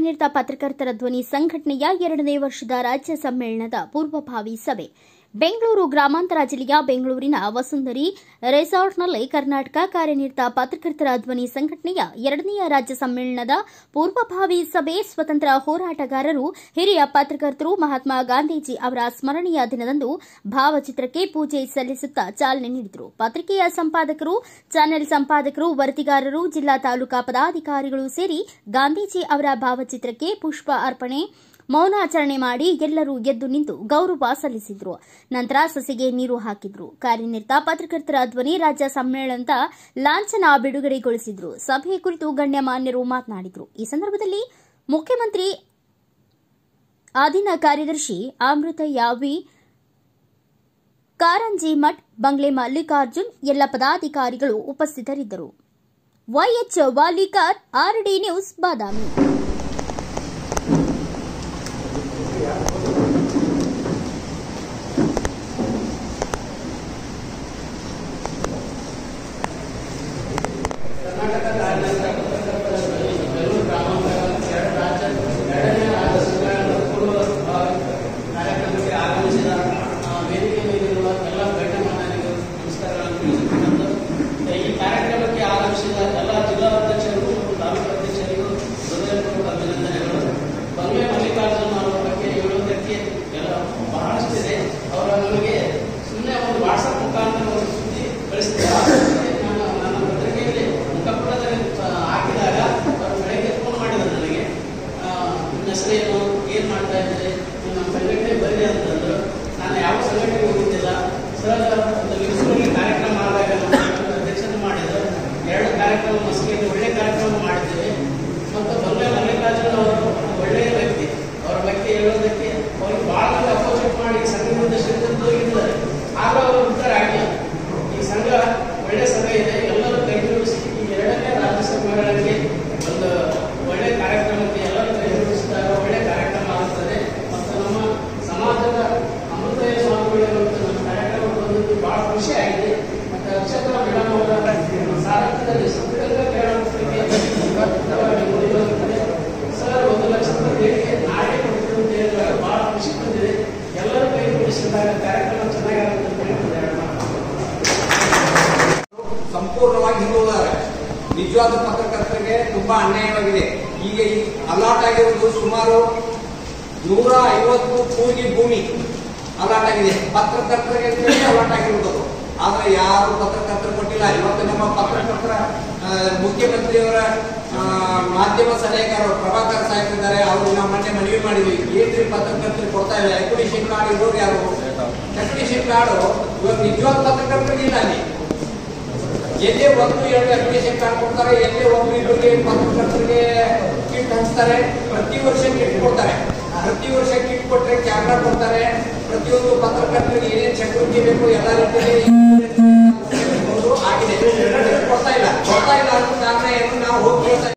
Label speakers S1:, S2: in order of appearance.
S1: ಕಾರ್ಯನಿರತ ಪತ್ರಕರ್ತರ ಧ್ವನಿ ಸಂಘಟನೆಯ ಎರಡನೇ ವರ್ಷದ ರಾಜ್ಯ ಸಮ್ಮೇಳನದ ಪೂರ್ವಭಾವಿ ಸಭೆ ಬೆಂಗಳೂರು ಗ್ರಾಮಾಂತರ ಜಿಲ್ಲೆಯ ಬೆಂಗಳೂರಿನ ವಸುಂಧರಿ ರೆಸಾರ್ಟ್ನಲ್ಲಿ ಕರ್ನಾಟಕ ಕಾರ್ಯನಿರತ ಪತ್ರಕರ್ತರ ಧ್ವನಿ ಸಂಘಟನೆಯ ಎರಡನೆಯ ರಾಜ್ಯ ಸಮ್ಮೇಳನದ ಪೂರ್ವಭಾವಿ ಸಭೆ ಸ್ವತಂತ್ರ ಹೋರಾಟಗಾರರು ಹಿರಿಯ ಪತ್ರಕರ್ತರು ಮಹಾತ್ಮ ಗಾಂಧೀಜಿ ಅವರ ಸ್ಮರಣೆಯ ದಿನದಂದು ಭಾವಚಿತ್ರಕ್ಕೆ ಪೂಜೆ ಸಲ್ಲಿಸುತ್ತಾ ಚಾಲನೆ ನೀಡಿದರು ಪತ್ರಿಕೆಯ ಸಂಪಾದಕರು ಚಾನೆಲ್ ಸಂಪಾದಕರು ವರದಿಗಾರರು ಜಿಲ್ಲಾ ತಾಲೂಕಾ ಪದಾಧಿಕಾರಿಗಳು ಸೇರಿ ಗಾಂಧೀಜಿ ಅವರ ಭಾವಚಿತ್ರಕ್ಕೆ ಪುಷ್ಪ ಅರ್ಪಣೆ ಮೌನಾಚರಣೆ ಮಾಡಿ ಎಲ್ಲರೂ ಎದ್ದು ನಿಂತು ಗೌರವ ಸಲ್ಲಿಸಿದ್ರು ನಂತರ ಸಸಿಗೆ ನೀರು ಹಾಕಿದ್ರು ಕಾರ್ಯನಿರತ ಪತ್ರಕರ್ತರ ಧ್ವನಿ ರಾಜ್ಯ ಸಮ್ಮೇಳನದ ಲಾಂಛನ ಬಿಡುಗಡೆಗೊಳಿಸಿದ್ರು ಸಭೆ ಕುರಿತು ಗಣ್ಯಮಾನ್ಯರು ಮಾತನಾಡಿದರು ಈ ಸಂದರ್ಭದಲ್ಲಿ ಮುಖ್ಯಮಂತ್ರಿ ಆದಿನ ಕಾರ್ಯದರ್ಶಿ ಅಮೃತಯ್ಯ ವಿ ಕಾರಂಜಿ ಮಠ್ ಬಂಗ್ಲೆ ಮಲ್ಲಿಕಾರ್ಜುನ್ ಎಲ್ಲ ಪದಾಧಿಕಾರಿಗಳು ಉಪಸ್ಥಿತರಿದ್ದರು Y H Valikar RD news Badami
S2: ಕಾರ್ಯಕ್ರಮಕ್ಕೆ ಆಗಮಿಸಿದ ಆ, ವೇದಿಕೆ ಮೇಲಿರುವ ಎಲ್ಲ ಗಣ್ಯಮಾನ್ಯರಿಗೂ ನಮಸ್ಕಾರಗಳನ್ನು ತಿಳಿಸುತ್ತಿದ್ದು ಈ ಕಾರ್ಯಕ್ರಮಕ್ಕೆ ಆಗಮಿಸಿದ ಎಲ್ಲ ಜಿಲ್ಲಾ ಅಧ್ಯಕ್ಷರಿಗೂ ಮತ್ತು ತಾಲೂಕು ಅಧ್ಯಕ್ಷರಿಗೂ ಹೃದಯಪೂರ್ವಕ ಅಭಿನಂದನೆಗಳು ಬಂಗ್ಲೆ ಮಲ್ಲಿಕಾರ್ಜುನ್ ಅವರ ಬಗ್ಗೆ ಹೇಳುವುದಕ್ಕೆ ಎಲ್ಲ ಬಹಳಷ್ಟಿದೆ ಅವರ ನಮಗೆ ಸುಮ್ಮನೆ ಒಂದು ವಾಟ್ಸಪ್ ಮುಖಾಂತರ ಒಂದು ಸುದ್ದಿ ಕಳಿಸಿದ್ದಾರೆ ನಾನು ನನ್ನ ಪತ್ರಿಕೆಯಲ್ಲಿ ಮುಖಪುಟದಲ್ಲಿ ಆ, ಹಾಕಿದಾಗ ಅವರು ಬೆಳಗ್ಗೆ ಫೋನ್ ಮಾಡಿದರು ನನಗೆ ಆ, ನಿಮ್ಮ ಹೆಸರೇನು ಏನು ಮಾಡ್ತಾ ಇದ್ದೀರಿ ನೀವು ನಮ್ಮ ಸಂಘಟನೆ ಬನ್ನಿ ಅಂತಂದ್ರು ನಾನು ಯಾವ ಸಂಘಟನೆಗೆ ಹೋಗಿದ್ದಿಲ್ಲ ಸರ್ ಒಂದು ಲಿಂಗ್ಸ್ನಲ್ಲಿ ಕಾರ್ಯಕ್ರಮ ಆದಾಗ ನಮ್ಮ ಸಂಘಟನೆ ಅಧ್ಯಕ್ಷತೆ ಮಾಡಿದ್ರು ಎರಡು ಕಾರ್ಯಕ್ರಮ ಮಸ್ಕಿಯಲ್ಲಿ ಒಳ್ಳೆ ಕಾರ್ಯಕ್ರಮ ಮಾಡಿದ್ದೇವೆ ಮತ್ತು ಬಂಗ್ಲೆ ಮಲ್ಲಿಕಾರ್ಜುನ್ ಅವರು ಒಳ್ಳೆಯ ವ್ಯಕ್ತಿ ಅವರ ಬಗ್ಗೆ ಹೇಳೋದಕ್ಕೆ ಅವ್ರಿಗೆ ಭಾಳ ಮಂದಿ ಅಪೋಸಿಟ್ ಮಾಡಿ ಸಂಘದಿಂದ ಶ್ರೀಮಂತರು ಇದ್ದಾರೆ ಆಗ ಅವರು ಉತ್ತರ ಆಗಿಲ್ಲ ಈ ಸಂಘ ಒಳ್ಳೆ ಸಂಘ ಇದೆ ಎಲ್ಲರೂ ಕೈ ಜೋಡಿಸಿ ಈ ಎರಡನೇ ರಾಜ್ಯ ಸಮ್ಮೇಳನಕ್ಕೆ ಒಂದು ಒಳ್ಳೆ ಕಾರ್ಯಕ್ರಮಕ್ಕೆ ಎಲ್ಲರೂ ಕೈ ಜೋಡಿಸಿದಾಗ ಒಳ್ಳೆ ಕಾರ್ಯಕ್ರಮ ಆಗುತ್ತದೆ ಮತ್ತು ನಮ್ಮ ಸಮಾಜದ ಅಮೃತಯ ಸ್ವಾಮಿಗಳು ಮತ್ತು ನಮ್ಮ ಕಾರ್ಯಕ್ರಮಕ್ಕೆ ಬಂದಿದ್ದು ಬಹಳ ಖುಷಿ ಆಗಿದೆ ಮತ್ತು ಅಕ್ಷತ್ರ ಮೇಡಮ್ ಅವರ ಸಾರಥ್ಯದಲ್ಲಿ ಸಂಪೂರ್ಣ ಕೇಳೋದಕ್ಕೆ ಸರ್ ಒಂದು ಲಕ್ಷ ರೂಪಾಯಿ ದೇಣಿಗೆ ನಾಳೆ ಕೊಡ್ತೀವಿ ಅಂತ ಹೇಳಿದಾಗ ಬಹಳ ಖುಷಿ ಬಂದಿದೆ ಎಲ್ಲರೂ ಕೈ ಜೋಡಿಸಿದಾಗ ಕಾರ್ಯಕ್ರಮ ಚೆನ್ನಾಗಾಗುತ್ತೆ ಅಂತ ಹೇಳ್ತಿದ್ದಾರೆ
S3: ಸಂಪೂರ್ಣವಾಗಿ ಹಿಂದುಳಿದಾರೆ ನಿಜವಾದ ಪತ್ರಕರ್ತರಿಗೆ ತುಂಬಾ ಅನ್ಯಾಯವಾಗಿದೆ ಈಗ ಈ ಅಲಾಟ್ ಆಗಿರುವುದು ಸುಮಾರು ನೂರ ಐವತ್ತು ಕೂಗಿ ಭೂಮಿ ಅಲಾಟ್ ಆಗಿದೆ ಪತ್ರಕರ್ತರಿಗೆ ಅಂತೇಳಿ ಅಲಾಟ್ ಆಗಿರುವುದು ಅದು. ಆದ್ರೆ ಯಾರು ಪತ್ರಕರ್ತರು ಕೊಟ್ಟಿಲ್ಲ ಇವತ್ತು ನಮ್ಮ ಪತ್ರಕರ್ತರ ಆ, ಮುಖ್ಯಮಂತ್ರಿಯವರ ಆ, ಮಾಧ್ಯಮ ಸಲಹೆಗಾರರು ಪ್ರಭಾಕರ್ ಸಾಹೇಬ್ ಇದ್ದಾರೆ ಅವರು ನಾವು ಮೊನ್ನೆ ಮನವಿ ಮಾಡಿದ್ವಿ ಏನ್ರಿ ಪತ್ರಕರ್ತರಿಗೆ ಕೊಡ್ತಾ ಇಲ್ಲ ಎಕ್ವಿಡಿಷನ್ ಕಾರ್ಡ್ ಇರೋರು ಯಾರು ಎಕ್ವಿಡಿಷನ್ ಕಾರ್ಡ್ ಇವಾಗ ನಿಜವಾದ ಪತ್ರಕರ್ತರಿಗೆ ಇಲ್ಲ ಅಲ್ಲಿ ಎಲ್ಲೇ ಒಂದು ಎರಡು ಅಪ್ಲಿಕೇಶನ್ ಕಾರ್ಡ್ ಕೊಡ್ತಾರೆ ಎಲ್ಲೇ ಒಂದು ಇಬ್ಬರಿಗೆ ಪತ್ರಕರ್ತರಿಗೆ ಕಿಟ್ ಹಂಚ್ತಾರೆ ಪ್ರತಿ ವರ್ಷ ಕಿಟ್ ಕೊಡ್ತಾರೆ ಪ್ರತಿ ವರ್ಷ ಕಿಟ್ ಕೊಟ್ರೆ ಕ್ಯಾಮ್ರಾ ಕೊಡ್ತಾರೆ ಪ್ರತಿಯೊಂದು ಪತ್ರಕರ್ತರಿಗೆ ಏನೇನು ಸೆಕ್ಯೂರಿಟಿ ಬೇಕು ಎಲ್ಲ ರೀತಿಯಲ್ಲಿ ಆಗಿದೆ ಕೊಡ್ತಾ ಇಲ್ಲ ಕೊಡ್ತಾ ಇಲ್ಲ ಅನ್ನೋ ಕಾರಣ ಏನು ನಾವು ಹೋಗಿ ಕೇಳ್ತಾ